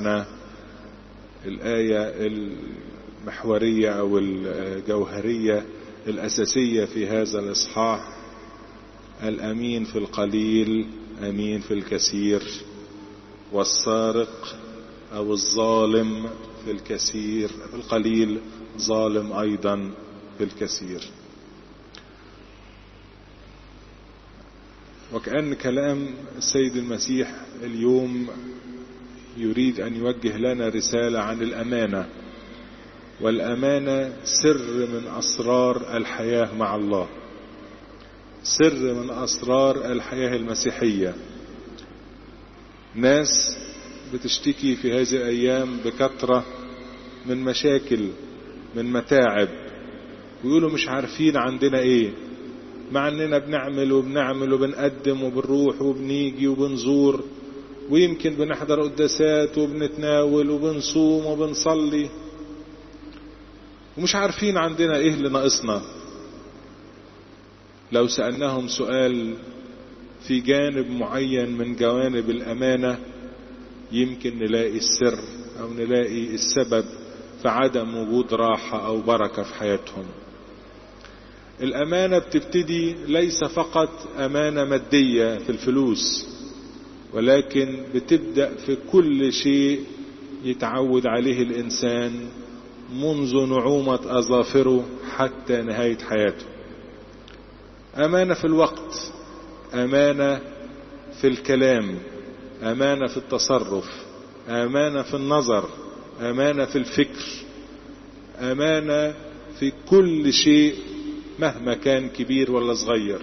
درسنا الآية المحورية أو الجوهرية الأساسية في هذا الإصحاح الأمين في القليل أمين في الكثير والسارق أو الظالم في الكثير في القليل ظالم أيضا في الكثير وكأن كلام السيد المسيح اليوم يريد أن يوجه لنا رسالة عن الأمانة والأمانة سر من أسرار الحياة مع الله سر من أسرار الحياة المسيحية ناس بتشتكي في هذه الأيام بكثرة من مشاكل من متاعب ويقولوا مش عارفين عندنا ايه مع اننا بنعمل وبنعمل وبنقدم وبنروح وبنيجي وبنزور ويمكن بنحضر قداسات وبنتناول وبنصوم وبنصلي ومش عارفين عندنا ايه اللي ناقصنا لو سألناهم سؤال في جانب معين من جوانب الأمانة يمكن نلاقي السر أو نلاقي السبب في عدم وجود راحة أو بركة في حياتهم الأمانة بتبتدي ليس فقط أمانة مادية في الفلوس ولكن بتبدأ في كل شيء يتعود عليه الإنسان منذ نعومة أظافره حتى نهاية حياته أمانة في الوقت أمانة في الكلام أمانة في التصرف أمانة في النظر أمانة في الفكر أمانة في كل شيء مهما كان كبير ولا صغير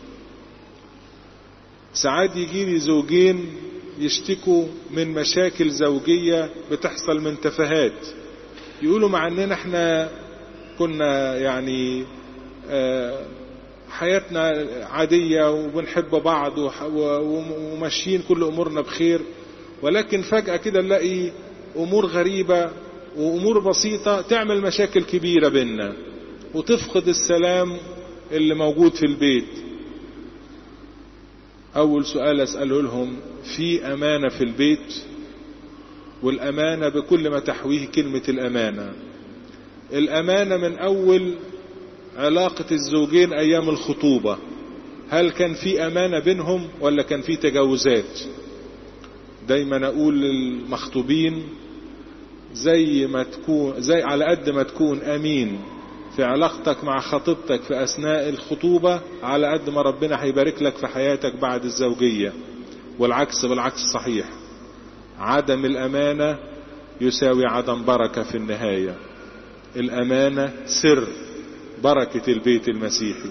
ساعات يجي لي زوجين يشتكوا من مشاكل زوجية بتحصل من تفاهات يقولوا مع اننا احنا كنا يعني حياتنا عادية وبنحب بعض وماشيين كل امورنا بخير ولكن فجأة كده نلاقي امور غريبة وامور بسيطة تعمل مشاكل كبيرة بينا وتفقد السلام اللي موجود في البيت اول سؤال اسأله لهم في امانة في البيت والامانة بكل ما تحويه كلمة الامانة الامانة من اول علاقة الزوجين ايام الخطوبة هل كان في امانة بينهم ولا كان في تجاوزات دايما اقول للمخطوبين زي ما تكون زي على قد ما تكون امين في علاقتك مع خطيبتك في اثناء الخطوبة على قد ما ربنا هيبارك لك في حياتك بعد الزوجية والعكس بالعكس صحيح عدم الامانة يساوي عدم بركة في النهاية الامانة سر بركة البيت المسيحي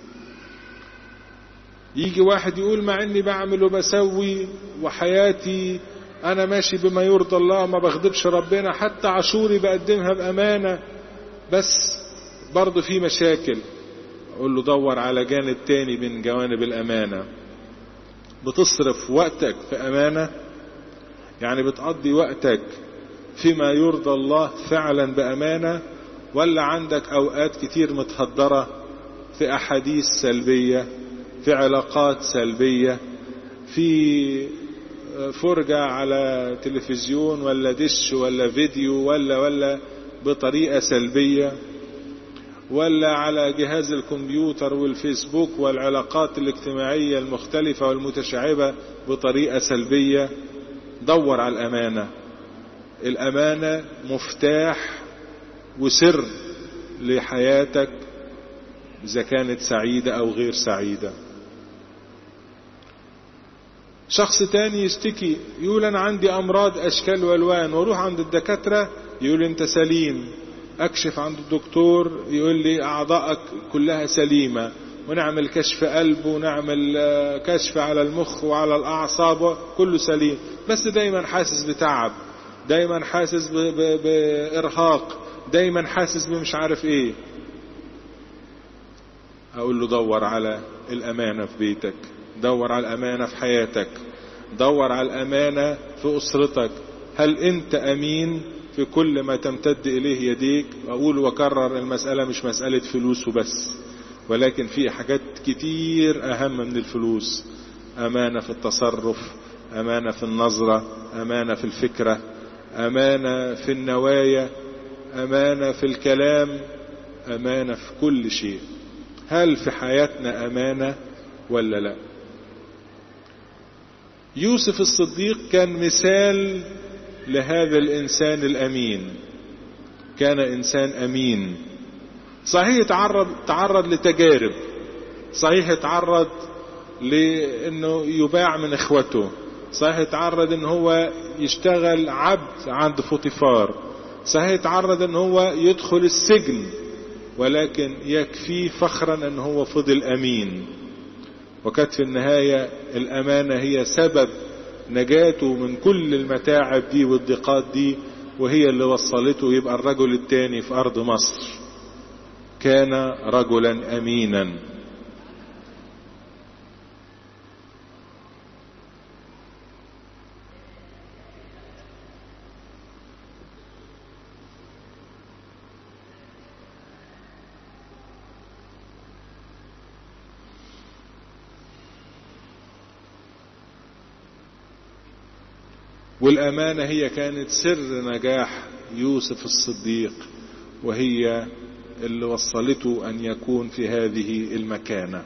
يجي واحد يقول مع اني بعمل وبسوي وحياتي انا ماشي بما يرضى الله ما بغضبش ربنا حتى عشوري بقدمها بامانة بس برضه في مشاكل اقول له دور على جانب تاني من جوانب الامانة بتصرف وقتك في امانة يعني بتقضي وقتك فيما يرضى الله فعلا بامانة ولا عندك اوقات كتير متهدرة في احاديث سلبية في علاقات سلبية في فرجة على تلفزيون ولا دش ولا فيديو ولا ولا بطريقة سلبية ولا على جهاز الكمبيوتر والفيسبوك والعلاقات الاجتماعية المختلفة والمتشعبة بطريقة سلبية دور على الأمانة الأمانة مفتاح وسر لحياتك إذا كانت سعيدة أو غير سعيدة شخص تاني يشتكي يقول أنا عندي أمراض أشكال والوان واروح عند الدكاترة يقول أنت سليم أكشف عند الدكتور يقول لي أعضائك كلها سليمة ونعمل كشف قلب ونعمل كشف على المخ وعلى الأعصاب كله سليم بس دايما حاسس بتعب دايما حاسس بإرهاق دايما حاسس بمش عارف ايه اقول له دور على الامانة في بيتك دور على الامانة في حياتك دور على الامانة في اسرتك هل انت امين في كل ما تمتد اليه يديك اقول وكرر المسألة مش مسألة فلوس وبس ولكن في حاجات كتير اهم من الفلوس امانة في التصرف امانة في النظرة امانة في الفكرة أمانة في النوايا أمانة في الكلام أمانة في كل شيء هل في حياتنا أمانة ولا لا يوسف الصديق كان مثال لهذا الإنسان الأمين كان إنسان أمين صحيح تعرض تعرض لتجارب صحيح تعرض لأنه يباع من إخوته صحيح تعرض أن هو يشتغل عبد عند فوطيفار صحيح تعرض أن هو يدخل السجن ولكن يكفيه فخرا أن هو فضل أمين وكانت في النهاية الأمانة هي سبب نجاته من كل المتاعب دي والضيقات دي وهي اللي وصلته يبقى الرجل الثاني في أرض مصر كان رجلا أمينا والأمانة هي كانت سر نجاح يوسف الصديق وهي اللي وصلته أن يكون في هذه المكانة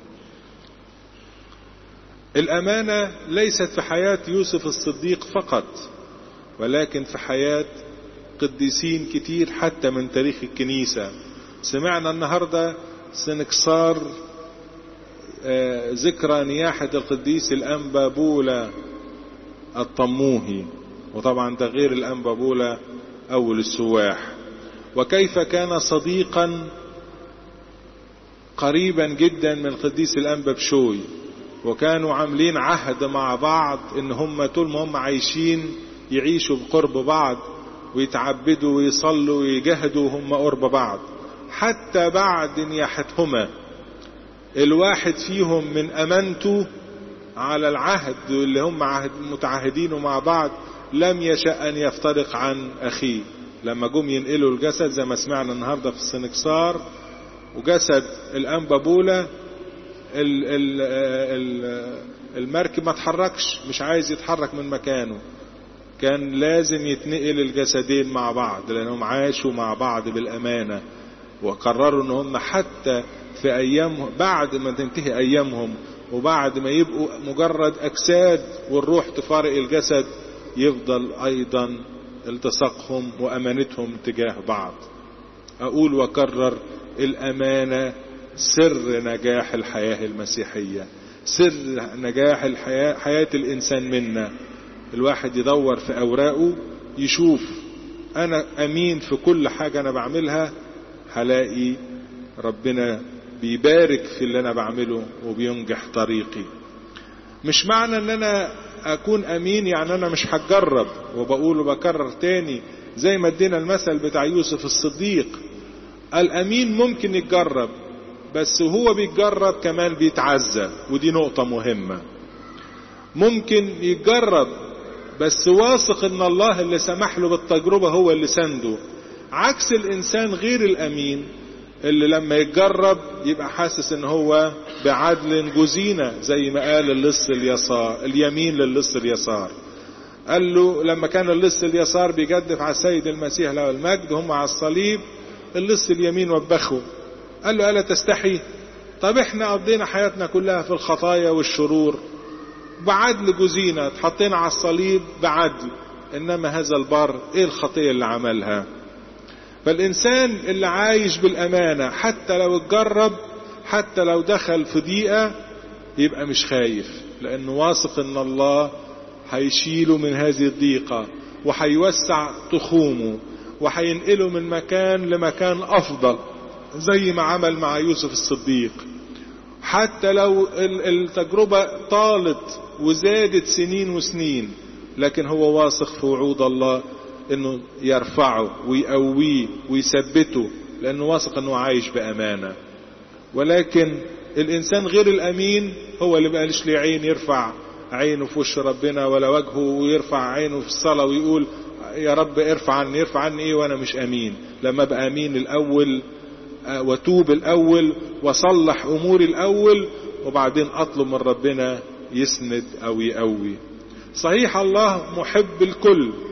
الأمانة ليست في حياة يوسف الصديق فقط ولكن في حياة قديسين كتير حتى من تاريخ الكنيسة سمعنا النهاردة سنكسار ذكرى نياحة القديس الأنبا بولا الطموهي وطبعا ده غير الأنبا بولا أول السواح وكيف كان صديقا قريبا جدا من القديس الأنبا بشوي وكانوا عاملين عهد مع بعض ان هم طول ما هم عايشين يعيشوا بقرب بعض ويتعبدوا ويصلوا ويجاهدوا هم قرب بعض حتى بعد نياحتهما الواحد فيهم من امانته على العهد اللي هم عهد متعاهدينه مع بعض لم يشاء ان يفترق عن اخيه لما جم ينقلوا الجسد زي ما سمعنا النهارده في السنكسار وجسد الانبا بولا ال ال ال المركب ما تحركش مش عايز يتحرك من مكانه كان لازم يتنقل الجسدين مع بعض لانهم عاشوا مع بعض بالامانه وقرروا ان هم حتى في ايامهم بعد ما تنتهي ايامهم وبعد ما يبقوا مجرد اجساد والروح تفارق الجسد يفضل ايضا التصاقهم وامانتهم تجاه بعض اقول واكرر الامانه سر نجاح الحياه المسيحيه سر نجاح الحياه حياه الانسان منا الواحد يدور في اوراقه يشوف انا امين في كل حاجه انا بعملها هلاقي ربنا بيبارك في اللي انا بعمله وبينجح طريقي مش معنى ان انا اكون امين يعني انا مش هتجرب وبقول وبكرر تاني زي ما ادينا المثل بتاع يوسف الصديق الامين ممكن يتجرب بس هو بيتجرب كمان بيتعزى ودي نقطة مهمة ممكن يتجرب بس واثق ان الله اللي سمح له بالتجربة هو اللي سنده عكس الانسان غير الامين اللي لما يتجرب يبقى حاسس ان هو بعدل جزينة زي ما قال اللص اليسار اليمين للص اليسار قال له لما كان اللص اليسار بيجدف على السيد المسيح له المجد هم على الصليب اللص اليمين وبخه قال له ألا تستحي طب احنا قضينا حياتنا كلها في الخطايا والشرور بعدل جزينة اتحطينا على الصليب بعدل انما هذا البر ايه الخطية اللي عملها فالإنسان اللي عايش بالأمانة حتى لو اتجرب حتى لو دخل في ضيقة يبقى مش خايف لأنه واثق إن الله هيشيله من هذه الضيقة وهيوسع تخومه وهينقله من مكان لمكان أفضل زي ما عمل مع يوسف الصديق حتى لو التجربة طالت وزادت سنين وسنين لكن هو واثق في وعود الله انه يرفعه ويقويه ويثبته لانه واثق انه عايش بامانه ولكن الانسان غير الامين هو اللي بقالش ليه عين يرفع عينه في وش ربنا ولا وجهه ويرفع عينه في الصلاه ويقول يا رب ارفع عني يرفع عني ايه وانا مش امين لما ابقى امين الاول وتوب الاول وصلح اموري الاول وبعدين اطلب من ربنا يسند او يقوي صحيح الله محب الكل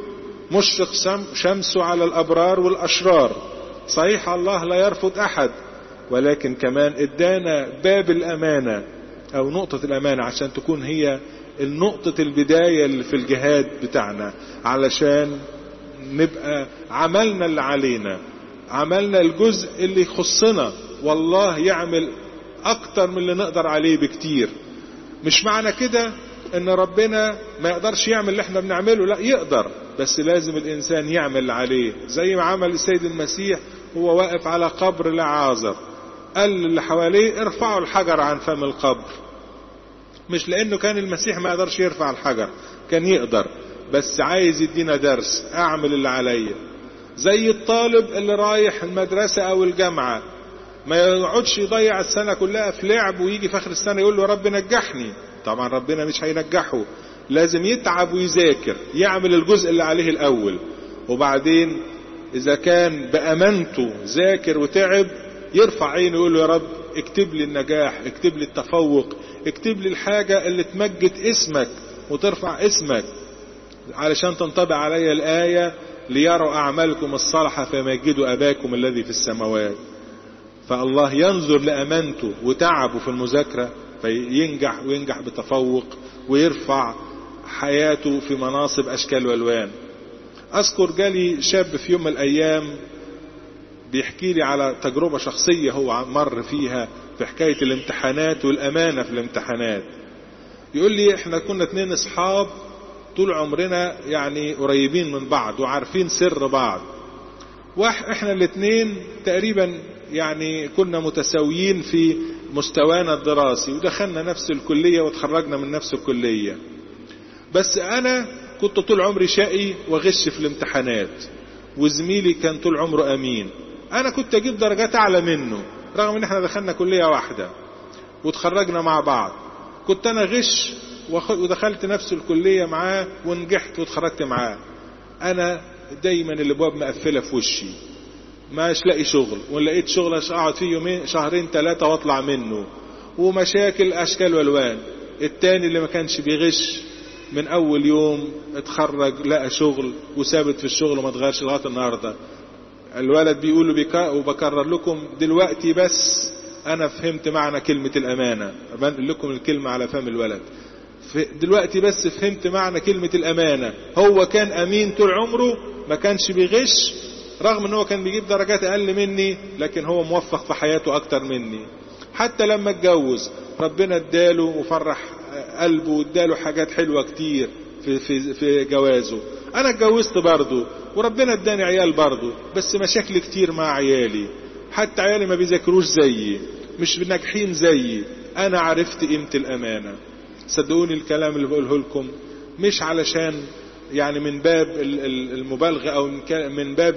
مشرق شمسه على الأبرار والأشرار صحيح الله لا يرفض أحد ولكن كمان ادانا باب الأمانة أو نقطة الأمانة عشان تكون هي النقطة البداية اللي في الجهاد بتاعنا علشان نبقى عملنا اللي علينا عملنا الجزء اللي يخصنا والله يعمل أكتر من اللي نقدر عليه بكتير مش معنى كده ان ربنا ما يقدرش يعمل اللي احنا بنعمله لا يقدر بس لازم الانسان يعمل اللي عليه زي ما عمل السيد المسيح هو واقف على قبر لعازر قال اللي حواليه ارفعوا الحجر عن فم القبر مش لانه كان المسيح ما يقدرش يرفع الحجر كان يقدر بس عايز يدينا درس اعمل اللي عليا زي الطالب اللي رايح المدرسة او الجامعة ما يقعدش يضيع السنة كلها في لعب ويجي في اخر السنة يقول له رب نجحني طبعا ربنا مش هينجحه لازم يتعب ويذاكر يعمل الجزء اللي عليه الاول وبعدين اذا كان بامانته ذاكر وتعب يرفع عينه يقول له يا رب اكتب لي النجاح اكتب لي التفوق اكتب لي الحاجة اللي تمجد اسمك وترفع اسمك علشان تنطبق علي الآية ليروا أعمالكم الصالحة فيمجدوا أباكم الذي في السماوات فالله ينظر لأمانته وتعبه في المذاكرة فينجح وينجح بتفوق ويرفع حياته في مناصب أشكال والوان أذكر جالي شاب في يوم من الأيام بيحكي لي على تجربة شخصية هو مر فيها في حكاية الامتحانات والأمانة في الامتحانات يقول لي احنا كنا اتنين اصحاب طول عمرنا يعني قريبين من بعض وعارفين سر بعض واحنا الاتنين تقريبا يعني كنا متساويين في مستوانا الدراسي ودخلنا نفس الكلية وتخرجنا من نفس الكلية بس انا كنت طول عمري شقي وغش في الامتحانات وزميلي كان طول عمره امين انا كنت اجيب درجات اعلى منه رغم ان احنا دخلنا كلية واحدة وتخرجنا مع بعض كنت انا غش ودخلت نفس الكلية معاه ونجحت واتخرجت معاه انا دايما الابواب مقفلة في وشي مش لاقي شغل وان لقيت شغل اقعد فيه يومين شهرين ثلاثة واطلع منه ومشاكل اشكال والوان التاني اللي ما كانش بيغش من اول يوم اتخرج لقى شغل وثابت في الشغل وما اتغيرش لغايه النهارده الولد بيقول بكا وبكرر لكم دلوقتي بس انا فهمت معنى كلمة الامانة بنقل لكم الكلمة على فم الولد دلوقتي بس فهمت معنى كلمة الامانة هو كان امين طول عمره ما كانش بيغش رغم ان هو كان بيجيب درجات اقل مني لكن هو موفق في حياته اكتر مني حتى لما اتجوز ربنا اداله وفرح قلبه واداله حاجات حلوة كتير في, في, في جوازه انا اتجوزت برضه وربنا اداني عيال برضه بس مشاكل كتير مع عيالي حتى عيالي ما بيذاكروش زيي مش ناجحين زيي انا عرفت قيمة الامانة صدقوني الكلام اللي بقوله لكم مش علشان يعني من باب المبالغة او من باب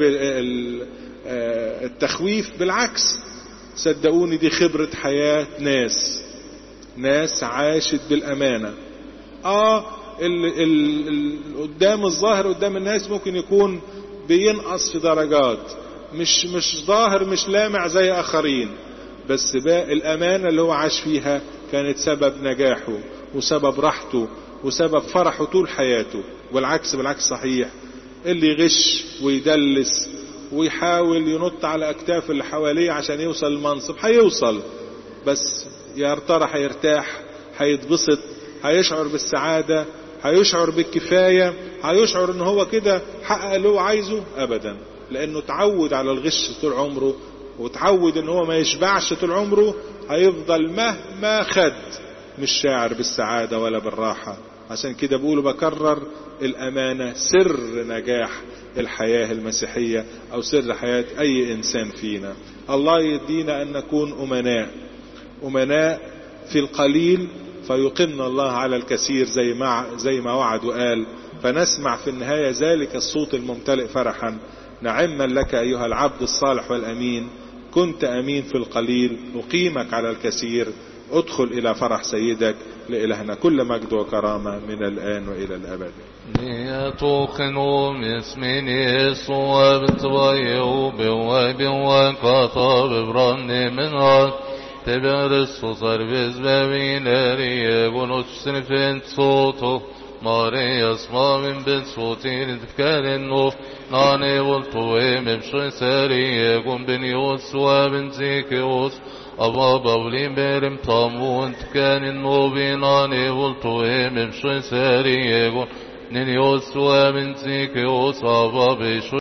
التخويف بالعكس صدقوني دي خبرة حياة ناس ناس عاشت بالامانة اه ال ال ال قدام الظاهر قدام الناس ممكن يكون بينقص في درجات مش مش ظاهر مش لامع زي اخرين بس بقى الامانه اللي هو عاش فيها كانت سبب نجاحه وسبب راحته وسبب فرحه طول حياته والعكس بالعكس صحيح اللي يغش ويدلس ويحاول ينط على اكتاف اللي حواليه عشان يوصل المنصب هيوصل بس يا ترى هيرتاح هيتبسط هيشعر بالسعاده هيشعر بالكفاية هيشعر ان هو كده حقق اللي هو عايزه ابدا لانه اتعود على الغش طول عمره وتعود ان هو ما يشبعش طول عمره هيفضل مهما خد مش شاعر بالسعادة ولا بالراحة عشان كده بقوله بكرر الامانة سر نجاح الحياة المسيحية او سر حياة اي انسان فينا الله يدينا ان نكون امناء امناء في القليل فيقمنا الله على الكثير زي ما زي ما وعد وقال فنسمع في النهاية ذلك الصوت الممتلئ فرحا نعما لك أيها العبد الصالح والأمين كنت أمين في القليل أقيمك على الكثير ادخل إلى فرح سيدك لإلهنا كل مجد وكرامة من الآن وإلى الأبد ليتوقنوا اسمين يسوع بتضيعوا بواب وقطع ببرن من عاد تبرس صار بزبابين ريه بنوش سنفين صوته Marias mavin bet sotin tfkaren nof nane voltoe mebshe sari egun ben Yosua ben Zekeos Ava bavlim berim tamun tfkaren novi nane voltoe mebshe sari egun nin Yosua ben Zekeos Ava beshu